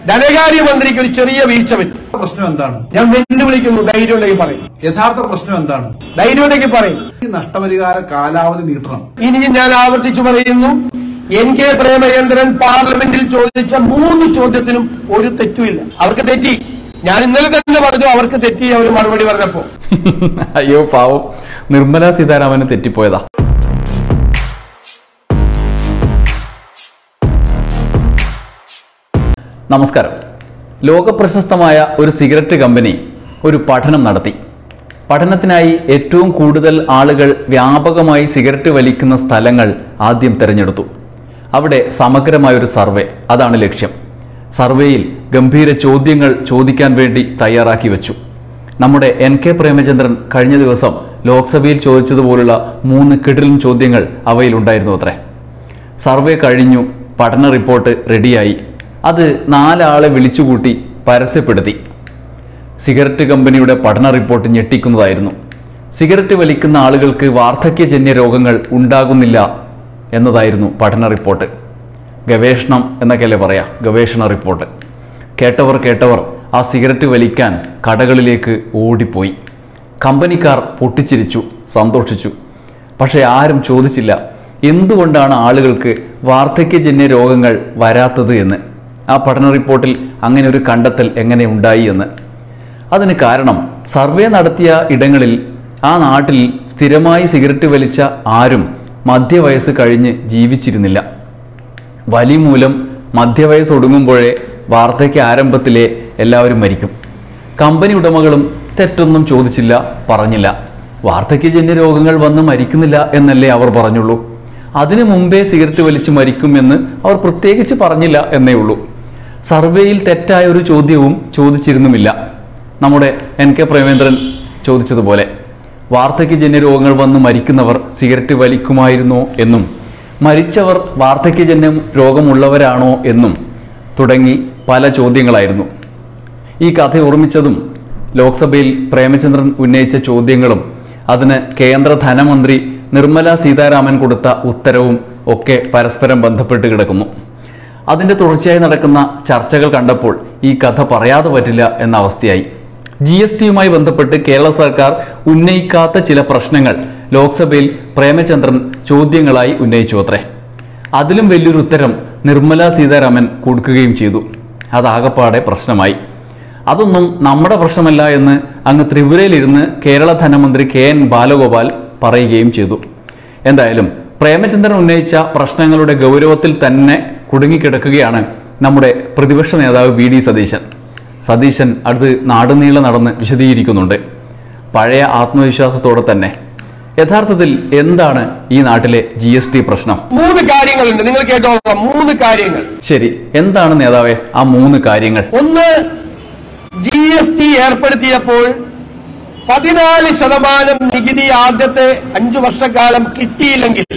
ധനകാര്യമന്ത്രിക്ക് ഒരു ചെറിയ വീഴ്ച പറ്റും പ്രശ്നം എന്താണ് ഞാൻ വെല്ലുവിളിക്കുന്നു ധൈര്യമുണ്ടെങ്കിൽ പറയും യഥാർത്ഥ പ്രശ്നം എന്താണ് ധൈര്യമുണ്ടെങ്കിൽ പറയും ഈ നഷ്ടപരിഹാര കാലാവധി നീട്ടണം ഇനിയും ഞാൻ ആവർത്തിച്ചു പറയുന്നു എൻ കെ പ്രേമചന്ദ്രൻ പാർലമെന്റിൽ ചോദിച്ച മൂന്ന് ചോദ്യത്തിനും ഒരു തെറ്റുമില്ല അവർക്ക് തെറ്റി ഞാൻ ഇന്നലെ തന്നെ പറഞ്ഞു അവർക്ക് തെറ്റി അവർ മറുപടി പറഞ്ഞപ്പോ അയ്യോ പാവം നിർമ്മല സീതാരാമന് തെറ്റിപ്പോയതാ നമസ്കാരം ലോകപ്രശസ്തമായ ഒരു സിഗരറ്റ് കമ്പനി ഒരു പഠനം നടത്തി പഠനത്തിനായി ഏറ്റവും കൂടുതൽ ആളുകൾ വ്യാപകമായി സിഗരറ്റ് വലിക്കുന്ന സ്ഥലങ്ങൾ ആദ്യം തിരഞ്ഞെടുത്തു അവിടെ സമഗ്രമായ ഒരു സർവേ അതാണ് ലക്ഷ്യം സർവേയിൽ ഗംഭീര ചോദ്യങ്ങൾ ചോദിക്കാൻ വേണ്ടി തയ്യാറാക്കി വെച്ചു നമ്മുടെ എൻ കെ പ്രേമചന്ദ്രൻ കഴിഞ്ഞ ദിവസം ലോക്സഭയിൽ ചോദിച്ചതുപോലുള്ള മൂന്ന് കിടിലൻ ചോദ്യങ്ങൾ അവയിലുണ്ടായിരുന്നു അത്രേ സർവേ കഴിഞ്ഞു പഠന റിപ്പോർട്ട് റെഡിയായി അത് നാലാളെ വിളിച്ചുകൂട്ടി പരസ്യപ്പെടുത്തി സിഗരറ്റ് കമ്പനിയുടെ പഠന റിപ്പോർട്ട് ഞെട്ടിക്കുന്നതായിരുന്നു സിഗരറ്റ് വലിക്കുന്ന ആളുകൾക്ക് വാർദ്ധക്യജന്യ രോഗങ്ങൾ ഉണ്ടാകുന്നില്ല എന്നതായിരുന്നു പഠന റിപ്പോർട്ട് ഗവേഷണം എന്നൊക്കെയല്ലേ പറയാ ഗവേഷണ റിപ്പോർട്ട് കേട്ടവർ കേട്ടവർ ആ സിഗരറ്റ് വലിക്കാൻ കടകളിലേക്ക് ഓടിപ്പോയി കമ്പനിക്കാർ പൊട്ടിച്ചിരിച്ചു സന്തോഷിച്ചു പക്ഷേ ആരും ചോദിച്ചില്ല എന്തുകൊണ്ടാണ് ആളുകൾക്ക് വാർദ്ധക്യജന്യ രോഗങ്ങൾ വരാത്തത് എന്ന് ആ പഠന റിപ്പോർട്ടിൽ അങ്ങനെ ഒരു കണ്ടെത്തൽ എങ്ങനെ ഉണ്ടായി എന്ന് അതിന് കാരണം സർവേ നടത്തിയ ഇടങ്ങളിൽ ആ നാട്ടിൽ സ്ഥിരമായി സിഗരറ്റ് വലിച്ച ആരും മധ്യവയസ്സ് കഴിഞ്ഞ് ജീവിച്ചിരുന്നില്ല വലി മൂലം മധ്യവയസ്സ് ഒടുങ്ങുമ്പോഴേ വാർദ്ധക്യ ആരംഭത്തിലെ എല്ലാവരും മരിക്കും കമ്പനി ഉടമകളും തെറ്റൊന്നും ചോദിച്ചില്ല പറഞ്ഞില്ല വാർദ്ധക്യജന്യ രോഗങ്ങൾ വന്ന് മരിക്കുന്നില്ല എന്നല്ലേ അവർ പറഞ്ഞുള്ളൂ അതിനു മുമ്പേ സിഗരറ്റ് വലിച്ച് മരിക്കുമെന്ന് അവർ പ്രത്യേകിച്ച് പറഞ്ഞില്ല എന്നേ ഉള്ളൂ സർവേയിൽ തെറ്റായ ഒരു ചോദ്യവും ചോദിച്ചിരുന്നുമില്ല നമ്മുടെ എൻ കെ പ്രേമേന്ദ്രൻ ചോദിച്ചതുപോലെ വാർദ്ധക്യജന്യ രോഗങ്ങൾ വന്ന് മരിക്കുന്നവർ സിഗരറ്റ് വലിക്കുമായിരുന്നോ എന്നും മരിച്ചവർ വാർദ്ധക്യജന്യം രോഗമുള്ളവരാണോ എന്നും തുടങ്ങി പല ചോദ്യങ്ങളായിരുന്നു ഈ കഥ ഓർമ്മിച്ചതും ലോക്സഭയിൽ പ്രേമചന്ദ്രൻ ഉന്നയിച്ച ചോദ്യങ്ങളും അതിന് കേന്ദ്ര ധനമന്ത്രി നിർമ്മല സീതാരാമൻ കൊടുത്ത ഉത്തരവും ഒക്കെ പരസ്പരം ബന്ധപ്പെട്ട് കിടക്കുന്നു അതിന്റെ തുടർച്ചയായി നടക്കുന്ന ചർച്ചകൾ കണ്ടപ്പോൾ ഈ കഥ പറയാതെ പറ്റില്ല എന്ന അവസ്ഥയായി ജി എസ് ടിയുമായി ബന്ധപ്പെട്ട് കേരള സർക്കാർ ഉന്നയിക്കാത്ത ചില പ്രശ്നങ്ങൾ ലോക്സഭയിൽ പ്രേമചന്ദ്രൻ ചോദ്യങ്ങളായി ഉന്നയിച്ചു അത്രേ അതിലും വലിയൊരു ഉത്തരം നിർമ്മല സീതാരാമൻ കൊടുക്കുകയും ചെയ്തു അതാകപ്പാടെ പ്രശ്നമായി അതൊന്നും നമ്മുടെ പ്രശ്നമല്ല എന്ന് അങ്ങ് ത്രിപുരയിലിരുന്ന് കേരള ധനമന്ത്രി കെ എൻ ബാലഗോപാൽ പറയുകയും ചെയ്തു എന്തായാലും പ്രേമചന്ദ്രൻ ഉന്നയിച്ച പ്രശ്നങ്ങളുടെ ഗൗരവത്തിൽ തന്നെ കുടുങ്ങിക്കിടക്കുകയാണ് നമ്മുടെ പ്രതിപക്ഷ നേതാവ് വി ഡി സതീശൻ സതീശൻ അടുത്ത് നാടുനീളെ നടന്ന് വിശദീകരിക്കുന്നുണ്ട് പഴയ ആത്മവിശ്വാസത്തോടെ തന്നെ യഥാർത്ഥത്തിൽ എന്താണ് ഈ നാട്ടിലെ ജി എസ് ടി പ്രശ്നം മൂന്ന് കാര്യങ്ങളുണ്ട് നിങ്ങൾ കേട്ടോളാം മൂന്ന് കാര്യങ്ങൾ ശരി എന്താണ് നേതാവേ ആ മൂന്ന് കാര്യങ്ങൾ ഒന്ന് ജി എസ് ടി ഏർപ്പെടുത്തിയപ്പോൾ പതിനാല് ശതമാനം നികുതി ആദ്യത്തെ അഞ്ചു വർഷക്കാലം കിട്ടിയില്ലെങ്കിൽ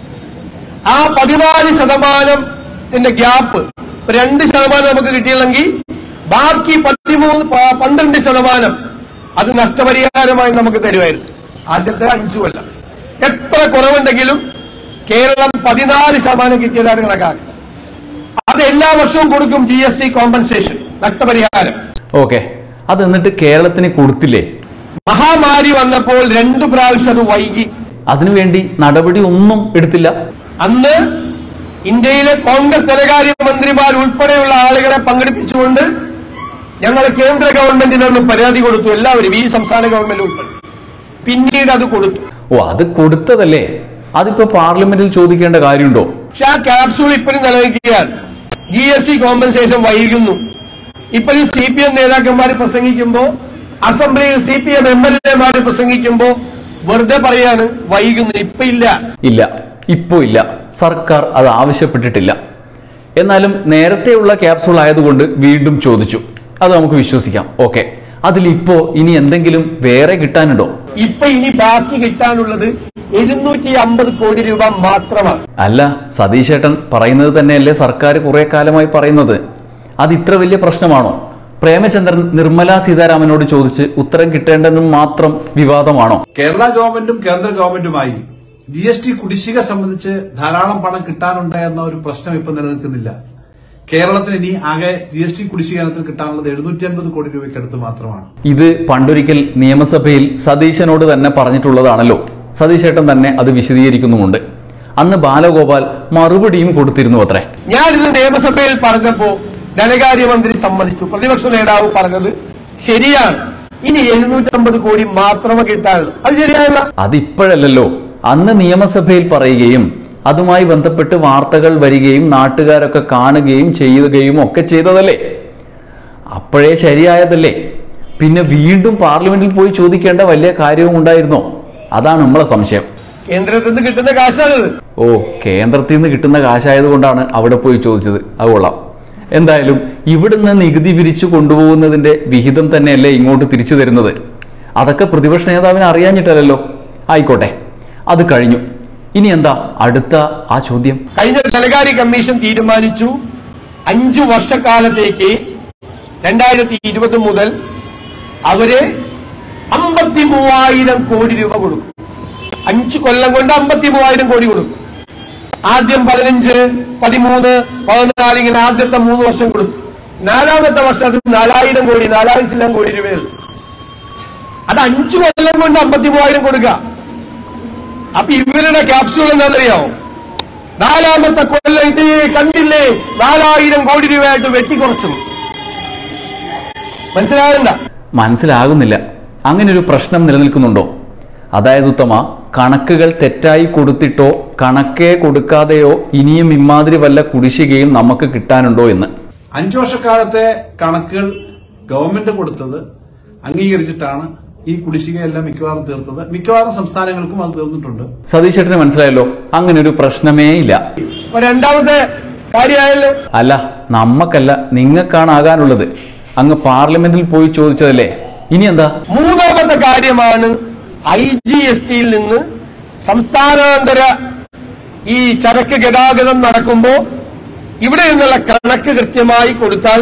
ആ പതിനാല് ശതമാനത്തിന്റെ ഗ്യാപ്പ് രണ്ട് ശതമാനം നമുക്ക് കിട്ടിയില്ലെങ്കിൽ ബാക്കി പതിമൂന്ന് പ- പന്ത്രണ്ട് ശതമാനം അത് നഷ്ടപരിഹാരമായി നമുക്ക് തരുമായിരുന്നു ആദ്യത്തെ അഞ്ചു കൊല്ലം എത്ര കുറവുണ്ടെങ്കിലും കേരളം പതിനാല് ശതമാനം കിട്ടിയതാണ് കണക്കാക്കുക അത് എല്ലാ വർഷവും കൊടുക്കും ജി എസ് ടി കോമ്പൻസേഷൻ നഷ്ടപരിഹാരം ഓക്കെ അത് എന്നിട്ട് കേരളത്തിന് കൊടുത്തില്ലേ മഹാമാരി വന്നപ്പോൾ രണ്ടു പ്രാവശ്യം അത് വൈകി അതിനുവേണ്ടി നടപടി ഒന്നും എടുത്തില്ല അന്ന് ഇന്ത്യയിലെ കോൺഗ്രസ് ധനകാര്യ മന്ത്രിമാർ ഉൾപ്പെടെയുള്ള ആളുകളെ പങ്കെടുപ്പിച്ചുകൊണ്ട് ഞങ്ങൾ കേന്ദ്ര ഗവൺമെന്റിനൊന്ന് പരാതി കൊടുത്തു എല്ലാവരും ഈ സംസ്ഥാന ഗവൺമെന്റ് ഉൾപ്പെടെ പിന്നീട് അത് കൊടുത്തു ഓ അത് കൊടുത്തതല്ലേ അതിപ്പോ പാർലമെന്റിൽ ചോദിക്കേണ്ട കാര്യമുണ്ടോ പക്ഷെ ആ ക്യാപ്സൂൾ ഇപ്പോഴും നിലനിൽക്കുകയാണ് ജി എസ് ടി കോമ്പൻസേഷൻ വൈകുന്നു ഇപ്പോഴും സി പി എം നേതാക്കന്മാർ പ്രസംഗിക്കുമ്പോ അസംബ്ലിയിൽ C P M M L എമാർ പ്രസംഗിക്കുമ്പോ വെറുതെ പറയാണ് വൈകുന്നു ഇപ്പൊ ഇല്ല ഇല്ല ഇപ്പോ ഇല്ല സർക്കാർ അത് ആവശ്യപ്പെട്ടിട്ടില്ല എന്നാലും നേരത്തെയുള്ള ക്യാപ്സൂൾ ആയതുകൊണ്ട് വീണ്ടും ചോദിച്ചു അത് നമുക്ക് വിശ്വസിക്കാം ഓക്കെ അതിലിപ്പോ ഇനി എന്തെങ്കിലും വേറെ കിട്ടാനുണ്ടോ ഇപ്പൊ ഇനി ബാക്കി കിട്ടാനുള്ളത് ഇരുന്നൂറ്റി അമ്പത് കോടി രൂപ മാത്രമാണ് അല്ല സതീശേട്ടൻ പറയുന്നത് തന്നെയല്ലേ സർക്കാർ കുറെ കാലമായി പറയുന്നത് അത് ഇത്ര വലിയ പ്രശ്നമാണോ പ്രേമചന്ദ്രൻ നിർമ്മല സീതാരാമനോട് ചോദിച്ച് ഉത്തരം കിട്ടേണ്ടതും മാത്രം വിവാദമാണോ കേരള ഗവൺമെന്റും കേന്ദ്ര ഗവൺമെന്റുമായി ജി എസ് ടി കുടിശ്ശിക സംബന്ധിച്ച് ധാരാളം പണം കിട്ടാനുണ്ട് എന്ന ഒരു പ്രശ്നം ഇപ്പൊ നിലനിൽക്കുന്നില്ല കേരളത്തിന് ഇനി ആകെ ജി എസ് ടി കുടിശ്ശിക ഇനത്തിൽ കിട്ടാനുള്ളത് എഴുന്നൂറ്റി അൻപത് കോടി രൂപയ്ക്ക് അടുത്ത് മാത്രമാണ് ഇത് പണ്ടൊരിക്കൽ നിയമസഭയിൽ സതീശനോട് തന്നെ പറഞ്ഞിട്ടുള്ളതാണല്ലോ സതീശേട്ടൻ തന്നെ അത് വിശദീകരിക്കുന്നുമുണ്ട് അന്ന് ബാലഗോപാൽ മറുപടിയും കൊടുത്തിരുന്നു അത്രേ ഞാനിത് നിയമസഭയിൽ പറഞ്ഞപ്പോ ധനകാര്യമന്ത്രി സമ്മതിച്ചു പ്രതിപക്ഷ നേതാവ് പറഞ്ഞത് ശരിയാണ് ഇനി എഴുന്നൂറ്റമ്പത് കോടി മാത്രമേ കിട്ടാനുള്ളൂ അത് ശരിയായല്ല അതിപ്പോഴല്ലല്ലോ അന്ന് നിയമസഭയിൽ പറയുകയും അതുമായി ബന്ധപ്പെട്ട് വാർത്തകൾ വരികയും നാട്ടുകാരൊക്കെ കാണുകയും ചെയ്യുകയും ഒക്കെ ചെയ്തതല്ലേ അപ്പോഴേ ശരിയായതല്ലേ പിന്നെ വീണ്ടും പാർലമെന്റിൽ പോയി ചോദിക്കേണ്ട വലിയ കാര്യവും ഉണ്ടായിരുന്നോ അതാണ് നമ്മളെ സംശയം കേന്ദ്രത്തിൽ നിന്ന് കിട്ടുന്ന കാശാണിത് ഓ കേന്ദ്രത്തിൽ നിന്ന് കിട്ടുന്ന കാശായതുകൊണ്ടാണ് അവിടെ പോയി ചോദിച്ചത് അത് കൊള്ളാം എന്തായാലും ഇവിടുന്ന് നികുതി പിരിച്ചു കൊണ്ടുപോകുന്നതിന്റെ വിഹിതം തന്നെയല്ലേ ഇങ്ങോട്ട് തിരിച്ചു തരുന്നത് അതൊക്കെ പ്രതിപക്ഷ നേതാവിന് അറിയാഞ്ഞിട്ടല്ലല്ലോ ആയിക്കോട്ടെ അത് കഴിഞ്ഞു ഇനി എന്താ അടുത്ത ആ ചോദ്യം കഴിഞ്ഞ ധനകാര്യ കമ്മീഷൻ തീരുമാനിച്ചു അഞ്ചു വർഷക്കാലത്തേക്ക് രണ്ടായിരത്തി ഇരുപത് മുതൽ അവര് അമ്പത്തി മൂവായിരം കോടി രൂപ കൊടുക്കും അഞ്ചു കൊല്ലം കൊണ്ട് അമ്പത്തി മൂവായിരം കോടി കൊടുക്കും ആദ്യം പതിനഞ്ച് പതിമൂന്ന് പതിനാല് ഇങ്ങനെ ആദ്യത്തെ മൂന്ന് വർഷം കൊടുക്കും നാലാമത്തെ വർഷം അത് നാലായിരം കോടി നാലായിരം കോടി രൂപയുള്ളൂ അത് അഞ്ചു കൊല്ലം കൊണ്ട് അമ്പത്തി മൂവായിരം കൊടുക്കുക അപ്പൊ ഇവരുടെ ക്യാപ്സ്യൂൾ എന്താണെന്നറിയാമോ നാലാമത്തെ കൊല്ലം ഇത് കണ്ടില്ലേ നാലായിരം കോടി രൂപയായിട്ട് വെട്ടിക്കുറച്ചു മനസ്സിലാകണ്ട മനസ്സിലാകുന്നില്ല അങ്ങനെ ഒരു പ്രശ്നം നിലനിൽക്കുന്നുണ്ടോ അതായത് ഉത്തമ കണക്കുകൾ തെറ്റായി കൊടുത്തിട്ടോ കണക്കേ കൊടുക്കാതെയോ ഇനിയും ഇമാതിരി വല്ല കുടിശ്ശികയും നമുക്ക് കിട്ടാനുണ്ടോ എന്ന് അഞ്ചു വർഷക്കാലത്തെ കണക്കുകൾ ഗവൺമെന്റ് കൊടുത്തത് അംഗീകരിച്ചിട്ടാണ് ഈ കുടിശ്ശികയെല്ലാം മിക്കവാറും തീർത്തത് മിക്കവാറും സംസ്ഥാനങ്ങൾക്കും അത് തീർന്നിട്ടുണ്ട് സതീശേട്ടന് മനസ്സിലായല്ലോ അങ്ങനെ ഒരു പ്രശ്നമേ ഇല്ല അപ്പൊ രണ്ടാമത്തെ കാര്യമായല്ലോ അല്ല നമ്മക്കല്ല നിങ്ങൾക്കാണ് ആകാനുള്ളത് അങ്ങ് പാർലമെന്റിൽ പോയി ചോദിച്ചതല്ലേ ഇനി എന്താ മൂന്നാമത്തെ കാര്യമാണ് ഐ ജി എസ് ടിയിൽ നിന്ന് സംസ്ഥാനാന്തര ഈ ചരക്ക് ഗതാഗതം നടക്കുമ്പോ ഇവിടെ നിന്നുള്ള കണക്ക് കൃത്യമായി കൊടുത്താൽ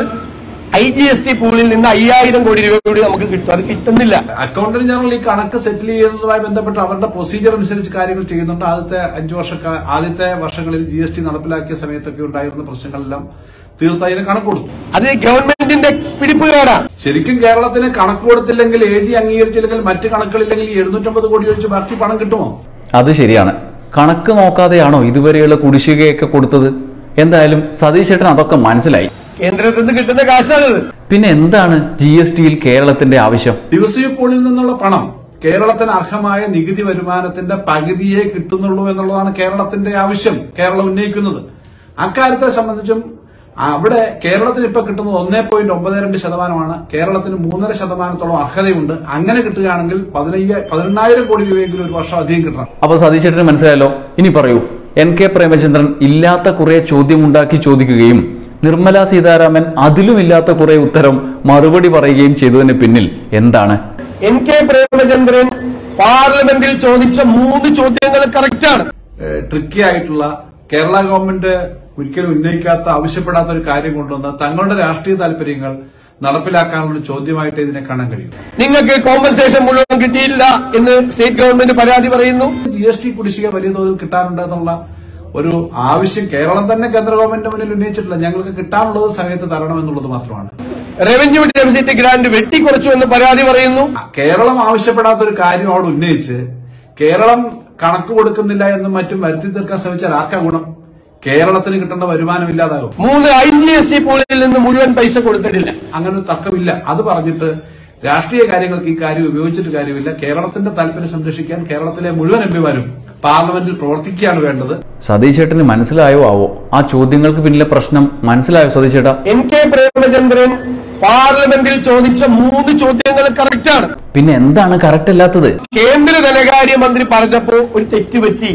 ഐ ജി എസ് ടി പൂളിൽ നിന്ന് അയ്യായിരം കോടി രൂപ കൂടി നമുക്ക് കിട്ടും അത് കിട്ടുന്നില്ല അക്കൗണ്ടന്റ് ജനറൽ ഈ കണക്ക് സെറ്റിൽ ചെയ്യുന്നതുമായി ബന്ധപ്പെട്ട് അവരുടെ പ്രൊസീജിയർ അനുസരിച്ച് കാര്യങ്ങൾ ചെയ്യുന്നുണ്ട് ആദ്യത്തെ അഞ്ചു വർഷ ആദ്യത്തെ വർഷങ്ങളിൽ ജി എസ് ടി നടപ്പിലാക്കിയ സമയത്തൊക്കെ ഉണ്ടായിരുന്ന പ്രശ്നങ്ങളെല്ലാം തീർത്തതിന് കണക്ക് കൊടുത്തു അത് ഗവൺമെന്റിന്റെ പിടിപ്പുകേടാണ് ശരിക്കും കേരളത്തിന് കണക്ക് കൊടുത്തില്ലെങ്കിൽ എ ജി അംഗീകരിച്ചില്ലെങ്കിൽ മറ്റ് കണക്കുകളില്ലെങ്കിൽ ഈ എഴുന്നൂറ്റമ്പത് കോടി ഒഴിച്ച് ബാക്കി പണം കിട്ടുമോ അത് ശരിയാണ് കണക്ക് നോക്കാതെയാണോ ഇതുവരെയുള്ള കുടിശ്ശികയൊക്കെ കൊടുത്തത് എന്തായാലും സതീശേട്ടൻ അതൊക്കെ മനസ്സിലായി കേന്ദ്രത്തിൽ നിന്ന് കിട്ടുന്ന കാശാണിത് പിന്നെ എന്താണ് ജി എസ് ടിയിൽ കേരളത്തിന്റെ ആവശ്യം ഡിവിസീവ് പൂളിൽ നിന്നുള്ള പണം കേരളത്തിന് അർഹമായ നികുതി വരുമാനത്തിന്റെ പകുതിയെ കിട്ടുന്നുള്ളൂ എന്നുള്ളതാണ് കേരളത്തിന്റെ ആവശ്യം കേരളം ഉന്നയിക്കുന്നത് അക്കാര്യത്തെ സംബന്ധിച്ചും അവിടെ കേരളത്തിന് ഇപ്പൊ കിട്ടുന്നത് ഒന്നേ പോയിന്റ് ഒമ്പത് രണ്ട് ശതമാനമാണ് കേരളത്തിന് മൂന്നര ശതമാനത്തോളം അർഹതയുണ്ട് അങ്ങനെ കിട്ടുകയാണെങ്കിൽ പതിനയ്യ പതിനെണ്ണായിരം കോടി രൂപയെങ്കിലും ഒരു വർഷം അധികം കിട്ടണം അപ്പൊ സതീശേട്ടന് മനസ്സിലായല്ലോ ഇനി പറയൂ എൻ കെ പ്രേമചന്ദ്രൻ ഇല്ലാത്ത കുറെ ചോദ്യമുണ്ടാക്കി ചോദിക്കുകയും നിർമ്മല സീതാരാമൻ അതിലുമില്ലാത്ത കുറെ ഉത്തരം മറുപടി പറയുകയും ചെയ്തതിന് പിന്നിൽ എന്താണ് എൻ കെ പ്രേമചന്ദ്രൻ പാർലമെന്റിൽ ചോദിച്ച മൂന്ന് ചോദ്യങ്ങൾ കറക്റ്റാണ് ട്രിക്കി ആയിട്ടുള്ള കേരള ഗവൺമെന്റ് ഒരിക്കലും ഉന്നയിക്കാത്ത ആവശ്യപ്പെടാത്ത ഒരു കാര്യം കൊണ്ടുവന്ന് തങ്ങളുടെ രാഷ്ട്രീയ താല്പര്യങ്ങൾ നടപ്പിലാക്കാനുള്ള ഒരു ചോദ്യമായിട്ട് ഇതിനെ കാണാൻ കഴിയും നിങ്ങൾക്ക് കോമ്പൻസേഷൻ മുഴുവൻ കിട്ടിയില്ല എന്ന് സ്റ്റേറ്റ് ഗവൺമെന്റ് പരാതി പറയുന്നു ജി എസ് ടി കുടിശ്ശിക വലിയ തോതിൽ കിട്ടാനുണ്ട് എന്നുള്ള ഒരു ആവശ്യം കേരളം തന്നെ കേന്ദ്ര ഗവൺമെന്റ് മുന്നിൽ ഉന്നയിച്ചിട്ടില്ല ഞങ്ങൾക്ക് കിട്ടാനുള്ളത് സമയത്ത് തരണം എന്നുള്ളത് മാത്രമാണ് റവന്യൂ ഡെഫിസിറ്റ് ഗ്രാന്റ് വെട്ടിക്കുറച്ചു എന്ന് പരാതി പറയുന്നു കേരളം ആവശ്യപ്പെടാത്ത ഒരു കാര്യം അവിടെ ഉന്നയിച്ച് കേരളം കണക്ക് കൊടുക്കുന്നില്ല എന്നും മറ്റും വരുത്തി തീർക്കാൻ ശ്രമിച്ചാൽ ആർക്കാ ഗുണം കേരളത്തിന് കിട്ടേണ്ട വരുമാനം ഇല്ലാതാകും മൂന്ന് ഐ ജി എസ് ടി പൂളിൽ നിന്ന് മുഴുവൻ പൈസ കൊടുത്തിട്ടില്ല അങ്ങനെ ഒരു തർക്കമില്ല അത് പറഞ്ഞിട്ട് രാഷ്ട്രീയ കാര്യങ്ങൾക്ക് ഈ കാര്യം ഉപയോഗിച്ചിട്ട് കാര്യമില്ല കേരളത്തിന്റെ താല്പര്യം സംരക്ഷിക്കാൻ കേരളത്തിലെ മുഴുവൻ എംപിമാരും പാർലമെന്റിൽ പ്രവർത്തിക്കുകയാണ് വേണ്ടത് സതീശേട്ടന് മനസ്സിലായോ ആവോ ആ ചോദ്യങ്ങൾക്ക് പിന്നിലെ പ്രശ്നം മനസ്സിലായോ സതീശേട്ടാ എൻ കെ പ്രേമചന്ദ്രൻ പാർലമെന്റിൽ ചോദിച്ച മൂന്ന് ചോദ്യങ്ങൾ കറക്റ്റാണ് പിന്നെ എന്താണ് കറക്റ്റ് അല്ലാത്തത് കേന്ദ്ര ധനകാര്യമന്ത്രി പറഞ്ഞപ്പോ ഒരു തെറ്റ് പറ്റി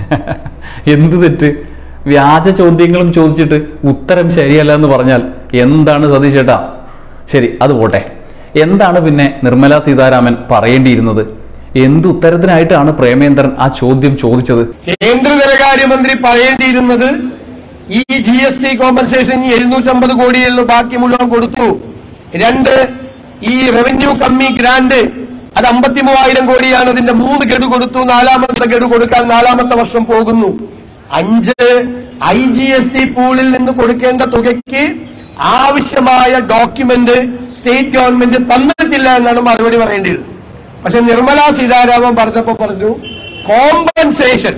എന്ത് തെറ്റ് വ്യാജ ചോദ്യങ്ങളും ചോദിച്ചിട്ട് ഉത്തരം ശരിയല്ല എന്ന് പറഞ്ഞാൽ എന്താണ് സതീശേട്ടാ ശരി അത് പോട്ടെ എന്താണ് പിന്നെ നിർമ്മല സീതാരാമൻ പറയേണ്ടിയിരുന്നത് എന്ത് ഉത്തരത്തിനായിട്ടാണ് പ്രേമേന്ദ്രൻ ആ ചോദ്യം ചോദിച്ചത് കേന്ദ്ര ധനകാര്യമന്ത്രി പറയേണ്ടിയിരുന്നത് ഈ ജി എസ് ടി കോമ്പൻസേഷൻ എഴുന്നൂറ്റമ്പത് കോടിയല്ലോ ബാക്കി മുഴുവൻ കൊടുത്തു രണ്ട് ഈ റവന്യൂ കമ്മി ഗ്രാന്റ് അത് അമ്പത്തി മൂവായിരം കോടിയാണ് അതിന്റെ മൂന്ന് ഗഡു കൊടുത്തു നാലാമത്തെ ഗഡു കൊടുക്കാൻ നാലാമത്തെ വർഷം പോകുന്നു അഞ്ച് ഐ ജി എസ് ടി പൂളിൽ നിന്ന് കൊടുക്കേണ്ട തുകയ്ക്ക് ആവശ്യമായ ഡോക്യുമെന്റ് സ്റ്റേറ്റ് ഗവൺമെന്റ് തന്നിട്ടില്ല എന്നാണ് മറുപടി പറയേണ്ടത് പക്ഷെ നിർമ്മല സീതാരാമൻ പറഞ്ഞപ്പോ പറഞ്ഞു കോമ്പൻസേഷൻ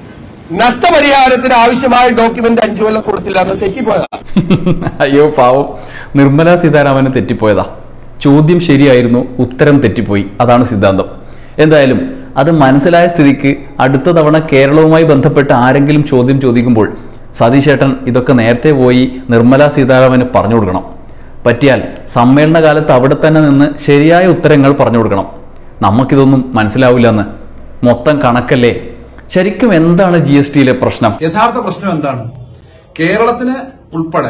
നഷ്ടപരിഹാരത്തിന് ആവശ്യമായ ഡോക്യുമെന്റ് അഞ്ചു കൊല്ലം കൊടുത്തില്ല എന്ന് തെറ്റിപ്പോയതാ അയ്യോ പാവം നിർമ്മല സീതാരാമന് തെറ്റിപ്പോയതാ ചോദ്യം ശരിയായിരുന്നു ഉത്തരം തെറ്റിപ്പോയി അതാണ് സിദ്ധാന്തം എന്തായാലും അത് മനസ്സിലായ സ്ഥിതിക്ക് അടുത്ത തവണ കേരളവുമായി ബന്ധപ്പെട്ട് ആരെങ്കിലും ചോദ്യം ചോദിക്കുമ്പോൾ സതീശേട്ടൻ ഇതൊക്കെ നേരത്തെ പോയി നിർമ്മല സീതാരാമന് പറഞ്ഞു കൊടുക്കണം പറ്റിയാൽ സമ്മേളന കാലത്ത് അവിടെ തന്നെ നിന്ന് ശരിയായ ഉത്തരങ്ങൾ പറഞ്ഞു കൊടുക്കണം നമുക്കിതൊന്നും മനസ്സിലാവില്ലെന്ന് മൊത്തം കണക്കല്ലേ ശരിക്കും എന്താണ് ജി എസ് ടിയിലെ പ്രശ്നം യഥാർത്ഥ പ്രശ്നം എന്താണ് കേരളത്തിന് ഉൾപ്പെടെ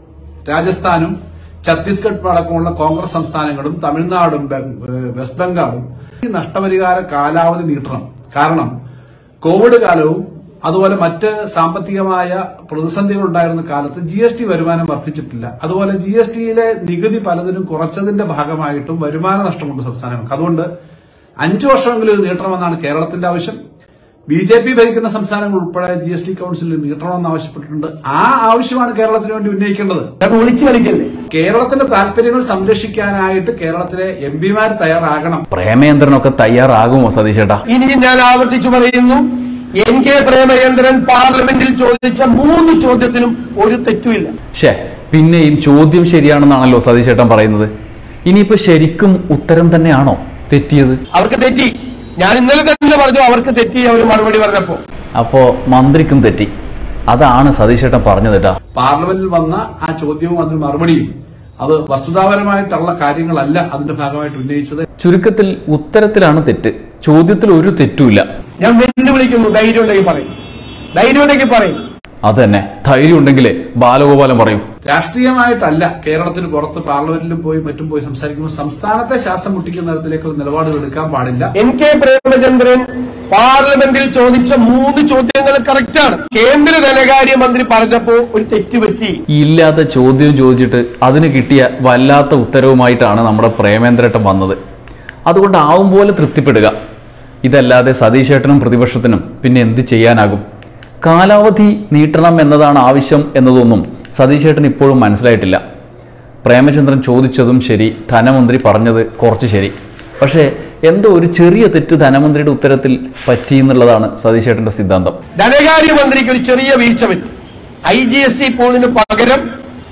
രാജസ്ഥാനും ഛത്തീസ്ഗഡ് അടക്കമുള്ള കോൺഗ്രസ് സംസ്ഥാനങ്ങളും തമിഴ്നാടും ബെ- ഏഹ് വെസ്റ്റ് ബംഗാളും ഈ നഷ്ടപരിഹാര കാലാവധി നീട്ടണം കാരണം കോവിഡ് കാലവും അതുപോലെ മറ്റ് സാമ്പത്തികമായ പ്രതിസന്ധികൾ ഉണ്ടായിരുന്ന കാലത്ത് ജി എസ് ടി വരുമാനം വർദ്ധിച്ചിട്ടില്ല അതുപോലെ ജി എസ് ടിയിലെ നികുതി പലതിനും കുറച്ചതിന്റെ ഭാഗമായിട്ടും വരുമാന നഷ്ടമുണ്ട് സംസ്ഥാനങ്ങൾക്ക് അതുകൊണ്ട് അഞ്ചു വർഷമെങ്കിലും ഇത് നീട്ടണമെന്നാണ് കേരളത്തിന്റെ ആവശ്യം ബി ജെ പി ഭരിക്കുന്ന സംസ്ഥാനങ്ങൾ ഉൾപ്പെടെ ജി എസ് ടി കൌൺസിലിൽ നീട്ടണമെന്ന് ആവശ്യപ്പെട്ടിട്ടുണ്ട് ആ ആവശ്യമാണ് കേരളത്തിന് വേണ്ടി ഉന്നയിക്കേണ്ടത് അതൊക്കെ വിളിച്ചു കളിക്കല്ലേ കേരളത്തിന്റെ താല്പര്യങ്ങൾ സംരക്ഷിക്കാനായിട്ട് കേരളത്തിലെ എം പിമാർ തയ്യാറാകണം പ്രേമേന്ദ്രനൊക്കെ തയ്യാറാകുമോ സതീശേട്ടാ ഇനി ഞാൻ ആവർത്തിച്ചു പറയുന്നു എൻ കെ പ്രേമചന്ദ്രൻ പാർലമെന്റിൽ ചോദിച്ച മൂന്ന് ചോദ്യത്തിനും ഒരു തെറ്റുമില്ല ഷേ പിന്നെയും ചോദ്യം ശരിയാണെന്നാണല്ലോ സതീശേട്ടൻ പറയുന്നത് ഇനിയിപ്പോ ശരിക്കും ഉത്തരം തന്നെയാണോ തെറ്റിയത് അവർക്ക് തെറ്റി ഞാൻ ഇന്നലെ തന്നെ പറഞ്ഞു അവർക്ക് തെറ്റി അവർ മറുപടി പറഞ്ഞപ്പോ അപ്പോ മന്ത്രിക്കും തെറ്റി അതാണ് സതീശേട്ടൻ പറഞ്ഞത് കേട്ടാ പാർലമെന്റിൽ വന്ന ആ ചോദ്യവും അതിന് മറുപടിയും അത് വസ്തുതാപരമായിട്ടുള്ള കാര്യങ്ങളല്ല അതിന്റെ ഭാഗമായിട്ട് ഉന്നയിച്ചത് ചുരുക്കത്തിൽ ഉത്തരത്തിലാണ് തെറ്റ് ചോദ്യത്തിൽ ഒരു തെറ്റുമില്ല ഞാൻ വെല്ലുവിളിക്കുന്നു ധൈര്യം ഉണ്ടെങ്കിൽ പറയും ധൈര്യം ഉണ്ടെങ്കിൽ പറയും അത് തന്നെ ധൈര്യം ഉണ്ടെങ്കിലേ ബാലഗോപാലൻ പറയൂ രാഷ്ട്രീയമായിട്ടല്ല കേരളത്തിന് പുറത്ത് പാർലമെന്റിലും പോയി മറ്റും പോയി സംസാരിക്കുമ്പോൾ സംസ്ഥാനത്തെ ശ്വാസം മുട്ടിക്കുന്ന തരത്തിലേക്കുള്ള നിലപാടുകൾ എടുക്കാൻ പാടില്ല എൻ കെ പ്രേമചന്ദ്രൻ പാർലമെന്റിൽ ചോദിച്ച മൂന്ന് ചോദ്യങ്ങൾ കറക്റ്റാണ് കേന്ദ്ര ധനകാര്യ മന്ത്രി പറഞ്ഞപ്പോ ഒരു തെറ്റ് പറ്റി ഈ ഇല്ലാത്ത ചോദ്യം ചോദിച്ചിട്ട് അതിന് കിട്ടിയ വല്ലാത്ത ഉത്തരവുമായിട്ടാണ് നമ്മുടെ പ്രേമേന്ദ്രേട്ടൻ വന്നത് അതുകൊണ്ട് ആവും പോലെ തൃപ്തിപ്പെടുക ഇതല്ലാതെ സതീശേട്ടനും പ്രതിപക്ഷത്തിനും പിന്നെ എന്ത് ചെയ്യാനാകും കാലാവധി നീട്ടണം എന്നതാണ് ആവശ്യം എന്നതൊന്നും സതീശേട്ടൻ ഇപ്പോഴും മനസ്സിലായിട്ടില്ല പ്രേമചന്ദ്രൻ ചോദിച്ചതും ശരി ധനമന്ത്രി പറഞ്ഞത് കുറച്ച് ശരി പക്ഷേ എന്തോ ഒരു ചെറിയ തെറ്റ് ധനമന്ത്രിയുടെ ഉത്തരത്തിൽ പറ്റി എന്നുള്ളതാണ് സതീശേട്ടന്റെ സിദ്ധാന്തം ധനകാര്യ മന്ത്രിക്ക് ഒരു ചെറിയ വീഴ്ച പറ്റി ഐ ജി എസ് ടി പോളിന് പകരം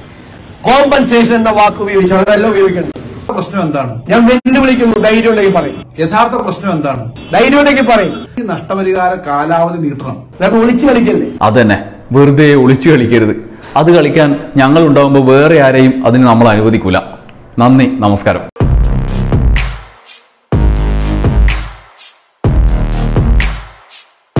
കോമ്പൻസേഷൻ എന്ന വാക്ക് ഉപയോഗിച്ചു അതല്ല ഉപയോഗിക്കേണ്ടത് പ്രശ്നം എന്താണ് ഞാൻ വെല്ലുവിളിക്കുന്നു ധൈര്യം ഉണ്ടെങ്കിൽ പറയും യഥാർത്ഥ പ്രശ്നം എന്താണ് ധൈര്യം ഉണ്ടെങ്കിൽ പറയും ഈ നഷ്ടപരിഹാര കാലാവധി നീട്ടണം അതൊക്കെ വിളിച്ചു കളിക്കല്ലേ അതന്നെ വെറുതെ ഒളിച്ചു കളിക്കരുത് അത് കളിക്കാൻ ഞങ്ങൾ ഉണ്ടാവുമ്പോൾ വേറെ ആരെയും അതിന് നമ്മൾ അനുവദിക്കൂല നന്ദി നമസ്കാരം